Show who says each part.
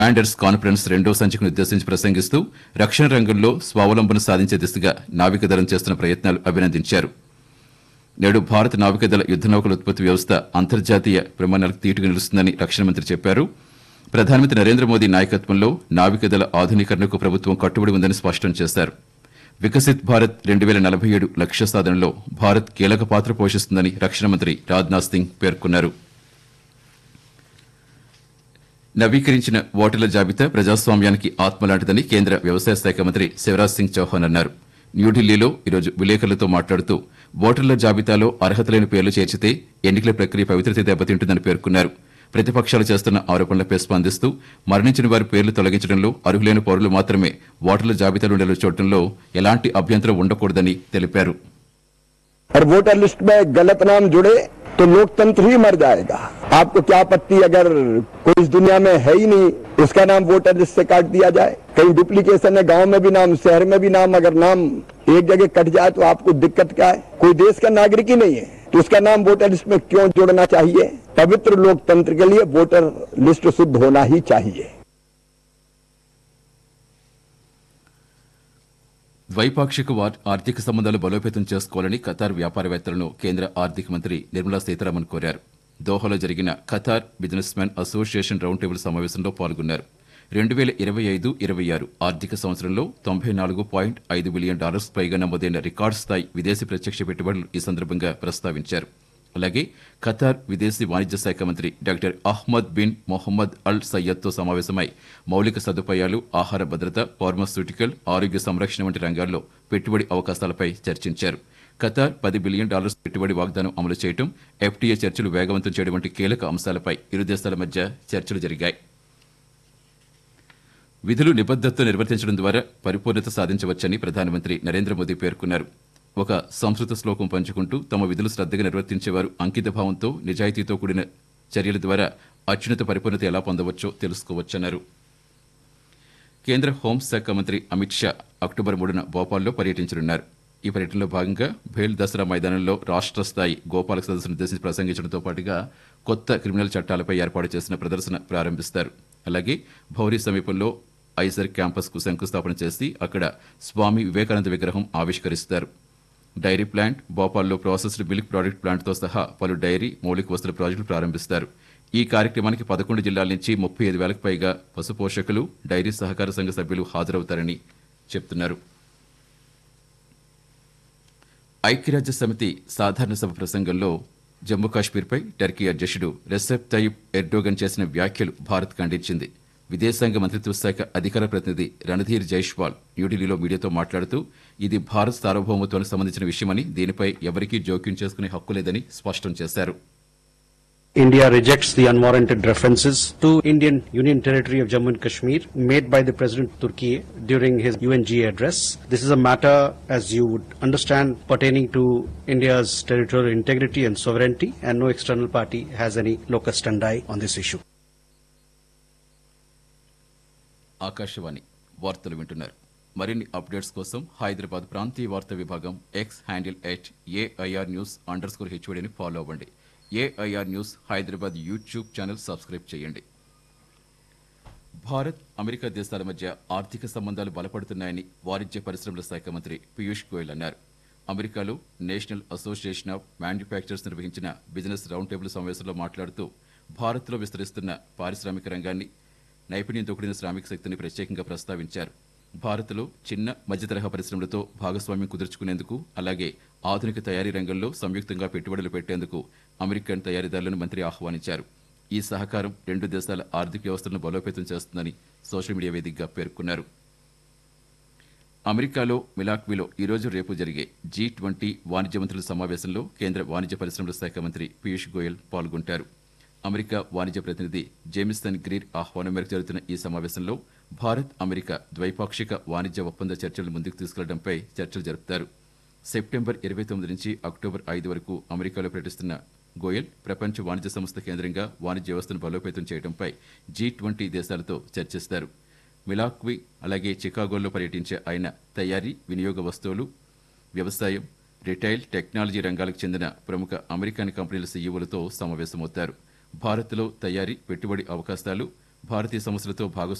Speaker 1: Anders conference రెండో సంచికను ఉద్దేశించి ప్రసంగిస్తూ రక్షణ రంగంలో స్వావలంబన సాధించే దిశగా నావికాదళం చేస్తున్న ప్రయత్నాలు అభినందించారు నేడు భారత నావికాదళ యుద్ద నౌకల ఉత్పత్తి వ్యవస్థ అంతర్జాతీయ ప్రమాణాలకు తీటుగా నిలుస్తుందని రక్షణ మంత్రి చెప్పారు ప్రధానమంత్రి నరేంద్ర మోదీ నాయకత్వంలో నావికాదళ ఆధునీకరణకు ప్రభుత్వం కట్టుబడి ఉందని స్పష్టం చేశారు వికసిత్ భారత్ రెండు వేల నలభై ఏడు లక్ష్య సాధనలో భారత్ కీలక పాత్ర పోషిస్తుందని రక్షణ మంత్రి రాజ్నాథ్ సింగ్ పేర్కొన్నారు నవీకరించిన ఓటర్ల జాబితా ప్రజాస్వామ్యానికి ఆత్మలాంటిదని కేంద్ర వ్యవసాయ శాఖ మంత్రి శివరాజ్ సింగ్ చౌహాన్ అన్నారు న్యూఢిల్లీలో ఈరోజు విలేకరులతో మాట్లాడుతూ ఓటర్ల జాబితాలో అర్హత లేని పేర్లు చేర్చితే ఎన్నికల ప్రక్రియ పవిత్రత దెబ్బతింటుందని పేర్కొన్నారు ప్రతిపక్షాలు చేస్తున్న ఆరోపణలపై స్పందిస్తూ మరణించిన వారి పేర్లు తొలగించడంలో అర్హులైన పౌరులు మాత్రమే ఓటర్ల జాబితాలో నిలచోవడంలో ఎలాంటి అభ్యంతరం ఉండకూడదని తెలిపారు
Speaker 2: और वोटर लिस्ट में गलत नाम जुड़े तो लोकतंत्र ही मर जाएगा आपको क्या आपत्ति अगर कोई इस दुनिया में है ही नहीं उसका नाम वोटर लिस्ट से काट दिया जाए कहीं डुप्लीकेशन है गांव में भी नाम शहर में भी नाम अगर नाम एक जगह कट जाए तो आपको दिक्कत क्या है कोई देश का नागरिक ही नहीं है तो उसका नाम वोटर लिस्ट में क्यों जोड़ना चाहिए पवित्र लोकतंत्र के लिए वोटर लिस्ट शुद्ध होना ही चाहिए
Speaker 1: ద్వైపాక్షిక వార్- ఆర్థిక సంబంధాలు బలోపేతం చేసుకోవాలని ఖతార్ వ్యాపారవేత్తలను కేంద్ర ఆర్థిక మంత్రి నిర్మలా సీతారామన్ కోరారు దోహాలో జరిగిన Qatar business man association round table సమావేశంలో పాల్గొన్నారు రెండు వేల ఇరవై ఐదు ఇరవై ఆరు ఆర్థిక సంవత్సరంలో తొంభై నాలుగు పాయింట్ ఐదు బిలియన్ డాలర్స్ పైగా నమోదైన రికార్డు స్థాయి విదేశీ ప్రత్యక్ష పెట్టుబడులు ఈ సందర్భంగా ప్రస్తావించారు అలాగే ఖతార్ విదేశీ వాణిజ్య శాఖ మంత్రి doctor Ahmed bin Mohammed Al సయ్యద్తో సమావేశమై మౌలిక సదుపాయాలు ఆహార భద్రత ఫార్మాస్యూటికల్ ఆరోగ్య సంరక్షణ వంటి రంగాల్లో పెట్టుబడి అవకాశాలపై చర్చించారు ఖతార్ పది బిలియన్ డాలర్స్ పెట్టుబడి వాగ్దానం అమలు చేయడం ఎఫ్టీఏ చర్చలు వేగవంతం చేయడం వంటి కీలక అంశాలపై ఇరు దేశాల మధ్య చర్చలు జరిగాయి విధులు నిబద్దతతో నిర్వర్తించడం ద్వారా పరిపూర్ణత సాధించవచ్చని ప్రధానమంత్రి నరేంద్ర మోదీ పేర్కొన్నారు ఒక సంస్కృత శ్లోకం పంచుకుంటూ తమ విధులు శ్రద్ధగా నిర్వర్తించేవారు అంకితభావంతో నిజాయితీతో కూడిన చర్యల ద్వారా అత్యున్నత పరిపూర్ణత ఎలా పొందవచ్చో తెలుసుకోవచ్చన్నారు కేంద్ర హోంశాఖ మంత్రి అమిత్ షా అక్టోబర్ మూడున భోపాల్లో పర్యటించనున్నారు ఈ పర్యటనలో భాగంగా భేల్ దసరా మైదానంలో రాష్ట్ర స్థాయి గోపాలక సదస్సును ఉద్దేశించి ప్రసంగించడంతో పాటుగా కొత్త క్రిమినల్ చట్టాలపై ఏర్పాటు చేసిన ప్రదర్శన ప్రారంభిస్తారు అలాగే భౌరీ సమీపంలో ఐసర్ క్యాంపస్కు శంకుస్థాపన చేసి అక్కడ స్వామి వివేకానంద విగ్రహం ఆవిష్కరిస్తారు డైరీ ప్లాంట్ భోపాల్లో ప్రాసెస్డ్ మిల్క్ ప్రాడక్ట్ ప్లాంట్తో సహా పలు డైరీ మౌలిక వస్తువుల ప్రాజెక్టులు ప్రారంభిస్తారు ఈ కార్యక్రమానికి పదకొండు జిల్లాల నుంచి ముప్పై ఐదు వేలకు పైగా పశు పోషకులు డైరీ సహకార సంఘ సభ్యులు హాజరవుతారని చెప్తున్నారు ఐక్యరాజ్య సమితి సాధారణ సభ ప్రసంగంలో జమ్మూ కాశ్మీర్పై టర్కీ అధ్యక్షుడు రెసెప్ తయ్యిప్ ఎర్డోగన్ చేసిన వ్యాఖ్యలు భారత్ ఖండించింది విదేశాంగ మంత్రిత్వ శాఖ అధికార ప్రతినిధి రణధీర్ జైష్వాల్ న్యూఢిల్లీలో మీడియాతో మాట్లాడుతూ ఇది భారత్ సార్వభౌమత్వానికి సంబంధించిన విషయమని దీనిపై ఎవరికీ జోక్యం చేసుకునే హక్కు లేదని స్పష్టం చేశారు
Speaker 3: India rejects the unwarranted references to Indian Union Territory of Jammu and Kashmir made by the President of Turkey during his UNGA address. This is a matter, as you would understand, pertaining to India's territorial integrity and sovereignty, and no external party has any locus standi on this issue.
Speaker 1: Akashvani వార్తలు వింటున్నారు మరిన్ని updates కోసం హైదరాబాద్ ప్రాంతీయ వార్తా విభాగం X handle at AIR news under score హెచ్ఓడిని follow అవ్వండి AIR news Hyderabad YouTube channel subscribe చేయండి భారత్ అమెరికా దేశాల మధ్య ఆర్థిక సంబంధాలు బలపడుతున్నాయని వాణిజ్య పరిశ్రమల శాఖ మంత్రి పీయూష్ గోయల్ అన్నారు అమెరికాలో నేషనల్ అసోసియేషన్ ఆఫ్ మ్యానుఫ్యాక్చరర్స్ నిర్వహించిన బిజినెస్ రౌండ్ టేబుల్ సమావేశంలో మాట్లాడుతూ భారత్లో విస్తరిస్తున్న పారిశ్రామిక రంగాన్ని నైపుణ్యంతో కూడిన శ్రామిక శక్తిని ప్రత్యేకంగా ప్రస్తావించారు భారత్లో చిన్న మధ్య తరహా పరిశ్రమలతో భాగస్వామ్యం కుదుర్చుకునేందుకు అలాగే ఆధునిక తయారీ రంగంలో సంయుక్తంగా పెట్టుబడులు పెట్టేందుకు అమెరికన్ తయారీదారులను మంత్రి ఆహ్వానించారు ఈ సహకారం రెండు దేశాల ఆర్థిక వ్యవస్థలను బలోపేతం చేస్తుందని సోషల్ మీడియా వేదికగా పేర్కొన్నారు అమెరికాలో మిలాక్వీలో ఈరోజు రేపు జరిగే జీ ట్వంటీ వాణిజ్య మంత్రుల సమావేశంలో కేంద్ర వాణిజ్య పరిశ్రమల శాఖ మంత్రి పీయూష్ గోయల్ పాల్గొంటారు అమెరికా వాణిజ్య ప్రతినిధి జేమిసన్ గ్రీర్ ఆహ్వానం మేరకు జరుగుతున్న ఈ సమావేశంలో భారత్ అమెరికా ద్వైపాక్షిక వాణిజ్య ఒప్పంద చర్చలు ముందుకు తీసుకెళ్లడంపై చర్చలు జరుపుతారు సెప్టెంబర్ ఇరవై తొమ్మిది నుంచి అక్టోబర్ ఐదు వరకు అమెరికాలో పర్యటిస్తున్న గోయల్ ప్రపంచ వాణిజ్య సంస్థ కేంద్రంగా వాణిజ్య వ్యవస్థను బలోపేతం చేయడంపై జీ ట్వంటీ దేశాలతో చర్చిస్తారు మిలాక్వి అలాగే చికాగోలో పర్యటించే ఆయన తయారీ వినియోగ వస్తువులు వ్యవసాయం రిటైల్ టెక్నాలజీ రంగాలకు చెందిన ప్రముఖ అమెరికన్ కంపెనీల సీఈఓలతో సమావేశమవుతారు భారత్లో తయారీ పెట్టుబడి అవకాశాలు భారతీయ సంస్థలతో భాగస్వామ్యం